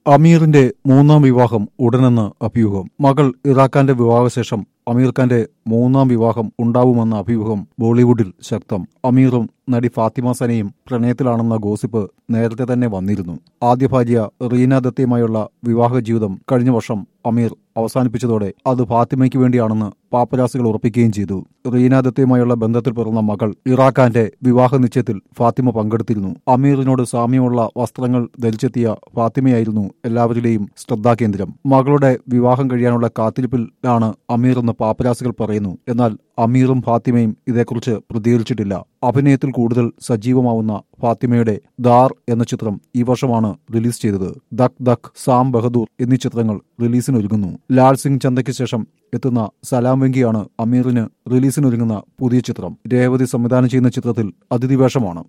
അമീറിന്റെ മൂന്നാം വിവാഹം ഉടനെന്ന് അഭ്യൂഹം മകൾ ഇറാഖാന്റെ വിവാഹശേഷം അമീർ ഖാന്റെ മൂന്നാം വിവാഹം ഉണ്ടാവുമെന്ന അഭ്യൂഹം ബോളിവുഡിൽ ശക്തം അമീറും നടി ഫാത്തിമ സനയും പ്രണയത്തിലാണെന്ന ഗോസിപ്പ് നേരത്തെ തന്നെ വന്നിരുന്നു ആദ്യ ഭാര്യ റീന ദത്തയുമായുള്ള വിവാഹ ജീവിതം കഴിഞ്ഞ വർഷം അമീർ അവസാനിപ്പിച്ചതോടെ അത് ഫാത്തിമയ്ക്ക് വേണ്ടിയാണെന്ന് പാപ്പരാസികൾ ഉറപ്പിക്കുകയും ചെയ്തു റീന ദത്തയുമായുള്ള ബന്ധത്തിൽ പിറന്ന മകൾ ഇറാഖാന്റെ വിവാഹ നിശ്ചയത്തിൽ ഫാത്തിമ പങ്കെടുത്തിരുന്നു അമീറിനോട് സാമ്യമുള്ള വസ്ത്രങ്ങൾ ധരിച്ചെത്തിയ ഫാത്തിമയായിരുന്നു എല്ലാവരുടെയും ശ്രദ്ധാകേന്ദ്രം മകളുടെ വിവാഹം കഴിയാനുള്ള കാത്തിരിപ്പിലാണ് അമീർ എന്ന് പാപ്പരാസികൾ പറയുന്നു എന്നാൽ അമീറും ഫാത്തിമയും ഇതേക്കുറിച്ച് പ്രതികരിച്ചിട്ടില്ല അഭിനയത്തിൽ കൂടുതൽ സജീവമാവുന്ന ഫാത്തിമയുടെ ദാർ എന്ന ചിത്രം ഈ വർഷമാണ് റിലീസ് ചെയ്തത് ദക് ദക് സാം ബഹദൂർ എന്നീ ചിത്രങ്ങൾ റിലീസിനൊരുങ്ങുന്നു ലാൽ സിംഗ് ചന്ദയ്ക്ക് ശേഷം എത്തുന്ന സലാം വെങ്കിയാണ് അമീറിന് റിലീസിനൊരുങ്ങുന്ന പുതിയ ചിത്രം രേവതി സംവിധാനം ചെയ്യുന്ന ചിത്രത്തിൽ അതിഥി വേഷമാണ്